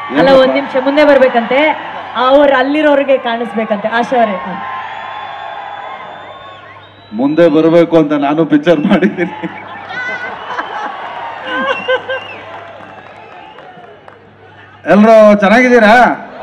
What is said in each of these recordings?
ಅಲ್ಲ ಒಂದ್ ನಿಮಿಷ ಮುಂದೆ ಬರ್ಬೇಕಂತೆ ಅವ್ರು ಅಲ್ಲಿರೋರಿಗೆ ಕಾಣಿಸ್ಬೇಕಂತೆ ಆಶಾ ಅವರೇ ಮುಂದೆ ಬರಬೇಕು ಅಂತ ನಾನು ಪಿಕ್ಚರ್ ಮಾಡಿದ್ದೀನಿ ಎಲ್ರು ಚೆನ್ನಾಗಿದ್ದೀರಾ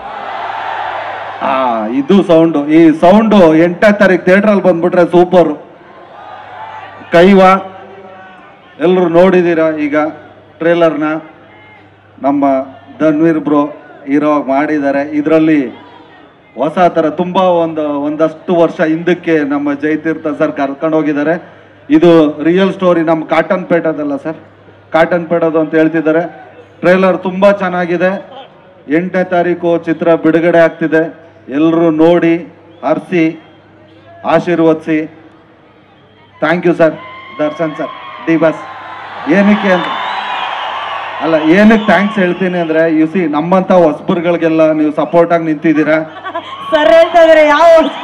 ಆ ಇದು ಸೌಂಡು ಈ ಸೌಂಡು ಎಂಟನೇ ತಾರೀಕು ಥಿಯೇಟ್ರಲ್ಲಿ ಬಂದ್ಬಿಟ್ರೆ ಸೂಪರ್ ಕೈವ ಎಲ್ಲರೂ ನೋಡಿದ್ದೀರಾ ಈಗ ಟ್ರೇಲರ್ನ ನಮ್ಮ ಧನ್ವೀರ್ ಬ್ರೋ ಹೀರೋ ಮಾಡಿದ್ದಾರೆ ಇದರಲ್ಲಿ ಹೊಸ ಥರ ತುಂಬ ಒಂದು ಒಂದಷ್ಟು ವರ್ಷ ಹಿಂದಕ್ಕೆ ನಮ್ಮ ಜಯತೀರ್ಥ ಸರ್ ಕರ್ಕೊಂಡು ಹೋಗಿದ್ದಾರೆ ಇದು ರಿಯಲ್ ಸ್ಟೋರಿ ನಮ್ಮ ಕಾಟನ್ ಪೇಟದಲ್ಲ ಸರ್ ಕಾಟನ್ ಪೇಟದು ಅಂತ ಹೇಳ್ತಿದ್ದಾರೆ ಟ್ರೇಲರ್ ತುಂಬ ಚೆನ್ನಾಗಿದೆ ಎಂಟನೇ ತಾರೀಕು ಚಿತ್ರ ಬಿಡುಗಡೆ ಆಗ್ತಿದೆ ಎಲ್ಲರೂ ನೋಡಿ ಹರಿಸಿ ಆಶೀರ್ವದಿಸಿ thank you sir Darshan sir D boss ಏನಕ್ಕೆ ಅಂತ ಅಲ್ಲ ಏನಕ್ಕೆ ಥ್ಯಾಂಕ್ಸ್ ಹೇಳ್ತೀನಿ ಅಂದ್ರೆ ಯು ಸಿ ನಮ್ಮಂತ ಹೊಸಬರ್ಗಳಿಗೆಲ್ಲ ನೀವು ಸಪೋರ್ಟ್ ಆಗಿ ನಿಂತಿದ್ದೀರಾ ಸರ್ ಹೇಳ್ತಾ ಇದಾರೆ ಯಾವ ಹೊಸ್ಪ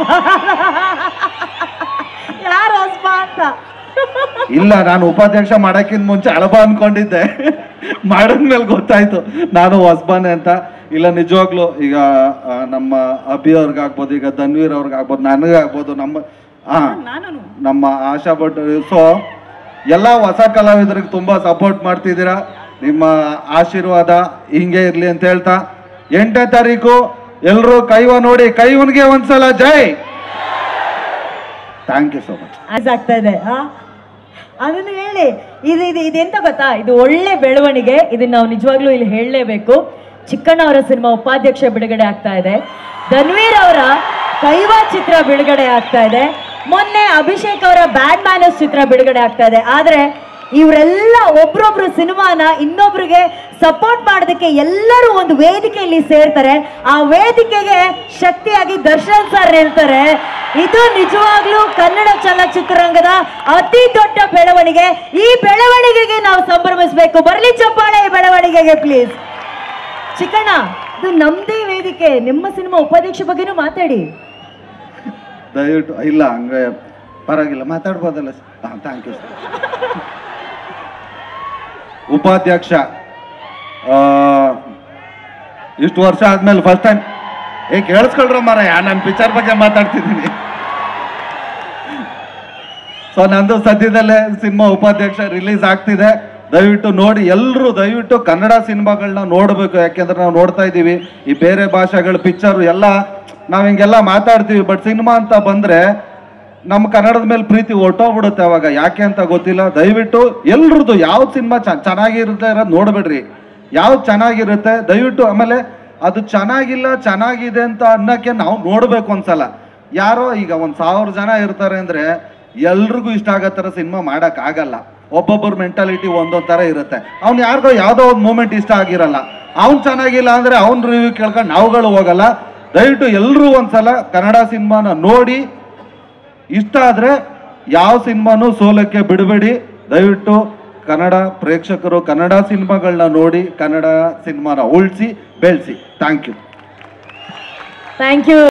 ಯಾರು ಹೊಸ್ಪ ಅಂತ ಇಲ್ಲ ನಾನು ಉಪಾಧ್ಯಕ್ಷ ಮಾಡಕ್ಕಿಂತ ಮುಂಚೆ ಅಳಬ ಅನ್ಕೊಂಡಿದ್ದೆ ಮಾಡಿದ್ಮೇಲೆ ಗೊತ್ತಾಯ್ತು ನಾನು ಹೊಸಬಾನೆ ಅಂತ ಇಲ್ಲ ನಿಜವಾಗ್ಲು ಈಗ ಆ, ನಮ್ಮ ಅಭಿ ಅವ್ರಿಗಾಗ್ಬೋದು ಈಗ ಧನ್ವೀರ್ ಅವ್ರಿಗಾಗ್ಬೋದು ನನಗಾಗ್ಬೋದು ನಮ್ಮ ಹಾ ನಾನು ನಮ್ಮ ಆಶಾ ಭಟ್ ಸೊ ಎಲ್ಲ ಹೊಸ ಕಲಾವಿದರಿಗೆ ತುಂಬಾ ಸಪೋರ್ಟ್ ಮಾಡ್ತಿದ್ದೀರಾ ನಿಮ್ಮ ಆಶೀರ್ವಾದ ಹಿಂಗೆ ಇರ್ಲಿ ಅಂತ ಹೇಳ್ತಾ ಎಂಟನೇ ತಾರೀಕು ಎಲ್ಲರೂ ಕೈವ ನೋಡಿ ಕೈವನ್ಗೆ ಒಂದ್ಸಲ ಜೈ ಥ್ಯಾಂಕ್ ಯು ಸೋ ಮಚ್ ಆಸ್ ಆಗ್ತಾ ಇದೆ ಹಾ ಅದನ್ನ ಹೇಳಿ ಇದು ಇದು ಇದೆಂತ ಗೊತ್ತಾ ಇದು ಒಳ್ಳೆ ಬೆಳವಣಿಗೆ ಇದನ್ನ ನಾವು ನಿಜವಾಗ್ಲೂ ಇಲ್ಲಿ ಹೇಳಲೇಬೇಕು ಚಿಕ್ಕಣ್ಣ ಅವರ ಸಿನಿಮಾ ಉಪಾಧ್ಯಕ್ಷ ಬಿಡುಗಡೆ ಆಗ್ತಾ ಇದೆ ಧನ್ವೀರ್ ಅವರ ಕೈವಾ ಚಿತ್ರ ಬಿಡುಗಡೆ ಆಗ್ತಾ ಇದೆ ಮೊನ್ನೆ ಅಭಿಷೇಕ್ ಅವರ ಬ್ಯಾಡ್ ಮ್ಯಾನರ್ಸ್ ಚಿತ್ರ ಬಿಡುಗಡೆ ಆಗ್ತಾ ಇದೆ ಆದ್ರೆ ಇವರೆಲ್ಲ ಒಬ್ರೊಬ್ರು ಸಿನಿಮಾನ ಇನ್ನೊಬ್ರಿಗೆ ಸಪೋರ್ಟ್ ಮಾಡೋದಕ್ಕೆ ಎಲ್ಲರೂ ಒಂದು ವೇದಿಕೆಯಲ್ಲಿ ಸೇರ್ತಾರೆ ಆ ವೇದಿಕೆಗೆ ಶಕ್ತಿಯಾಗಿ ದರ್ಶನ್ ಸರ್ ನಿಲ್ತಾರೆ ಇದು ನಿಜವಾಗ್ಲೂ ಕನ್ನಡ ಚಲನಚಿತ್ರರಂಗದ ಅತಿ ದೊಡ್ಡ ಬೆಳವಣಿಗೆ ಈ ಬೆಳವಣಿಗೆಗೆ ನಾವು ಸಂಭ್ರಮಿಸಬೇಕು ಬರಲಿ ಚಪ್ಪಾಳೆ ಈ ಬೆಳವಣಿಗೆಗೆ ಪ್ಲೀಸ್ ಚಿಕ್ಕಣ್ಣ ಇದು ನಮ್ದೇ ವೇದಿಕೆ ನಿಮ್ಮ ಸಿನಿಮಾ ಉಪಾಧ್ಯಕ್ಷ ಬಗ್ಗೆನೂ ಮಾತಾಡಿ ದಯವಿಟ್ಟು ಇಲ್ಲ ಹಂಗೆ ಪರವಾಗಿಲ್ಲ ಮಾತಾಡ್ಬೋದಲ್ಲ ಹಾಂ ಥ್ಯಾಂಕ್ ಯು ಸರ್ ಉಪಾಧ್ಯಕ್ಷ ಆ, ಇಷ್ಟು ವರ್ಷ ಆದ್ಮೇಲೆ ಫಸ್ಟ್ ಟೈಮ್ ಏ ಕೇಳಿಸ್ಕೊಳ್ರ ಮರ ನಾನು ಪಿಕ್ಚರ್ ಬಗ್ಗೆ ಮಾತಾಡ್ತಿದ್ದೀನಿ ಸೊ ನಂದು ಸದ್ಯದಲ್ಲೇ ಸಿನಿಮಾ ಉಪಾಧ್ಯಕ್ಷ ರಿಲೀಸ್ ಆಗ್ತಿದೆ ದಯವಿಟ್ಟು ನೋಡಿ ಎಲ್ಲರೂ ದಯವಿಟ್ಟು ಕನ್ನಡ ಸಿನಿಮಾಗಳನ್ನ ನೋಡಬೇಕು ಯಾಕೆಂದ್ರೆ ನಾವು ನೋಡ್ತಾ ಇದ್ದೀವಿ ಈ ಬೇರೆ ಭಾಷೆಗಳ ಪಿಕ್ಚರ್ ಎಲ್ಲ ನಾವು ಹಿಂಗೆಲ್ಲ ಮಾತಾಡ್ತೀವಿ ಬಟ್ ಸಿನಿಮಾ ಅಂತ ಬಂದ್ರೆ ನಮ್ಮ ಕನ್ನಡದ ಮೇಲೆ ಪ್ರೀತಿ ಹೊರ್ಟೋಗ್ಬಿಡುತ್ತೆ ಅವಾಗ ಯಾಕೆ ಅಂತ ಗೊತ್ತಿಲ್ಲ ದಯವಿಟ್ಟು ಎಲ್ರದ್ದು ಯಾವ ಸಿನಿಮಾ ಚೆನ್ನಾಗಿರುತ್ತೆ ಇರೋದು ನೋಡ್ಬೇಡ್ರಿ ಯಾವ್ದು ಚೆನ್ನಾಗಿರುತ್ತೆ ದಯವಿಟ್ಟು ಆಮೇಲೆ ಅದು ಚೆನ್ನಾಗಿಲ್ಲ ಚೆನ್ನಾಗಿದೆ ಅಂತ ಅನ್ನಕ್ಕೆ ನಾವು ನೋಡ್ಬೇಕು ಒಂದ್ಸಲ ಯಾರೋ ಈಗ ಒಂದ್ ಸಾವಿರ ಜನ ಇರ್ತಾರೆ ಅಂದ್ರೆ ಎಲ್ರಿಗೂ ಇಷ್ಟ ಆಗೋ ಥರ ಸಿನಿಮಾ ಮಾಡಕ್ ಆಗಲ್ಲ ಒಬ್ಬೊಬ್ಬರ ಮೆಂಟಾಲಿಟಿ ಒಂದೊಂದ್ ಥರ ಇರುತ್ತೆ ಅವ್ನು ಯಾರಿಗೋ ಯಾವುದೋ ಒಂದು ಮೂಮೆಂಟ್ ಇಷ್ಟ ಆಗಿರಲ್ಲ ಅವ್ನು ಚೆನ್ನಾಗಿಲ್ಲ ಅಂದ್ರೆ ಅವ್ನ ರಿವ್ಯೂ ಕೇಳ್ಕೊಂಡು ನಾವುಗಳು ಹೋಗಲ್ಲ ದಯವಿಟ್ಟು ಎಲ್ಲರೂ ಒಂದ್ಸಲ ಕನ್ನಡ ಸಿನಿಮಾನ ನೋಡಿ ಇಷ್ಟ ಆದ್ರೆ ಯಾವ ಸಿನಿಮಾನು ಸೋಲಕ್ಕೆ ಬಿಡಬೇಡಿ ದಯವಿಟ್ಟು ಕನ್ನಡ ಪ್ರೇಕ್ಷಕರು ಕನ್ನಡ ಸಿನಿಮಾಗಳನ್ನ ನೋಡಿ ಕನ್ನಡ ಸಿನಿಮಾನ ಉಳಿಸಿ ಬೆಳೆಸಿ ಥ್ಯಾಂಕ್ ಯು ಥ್ಯಾಂಕ್ ಯು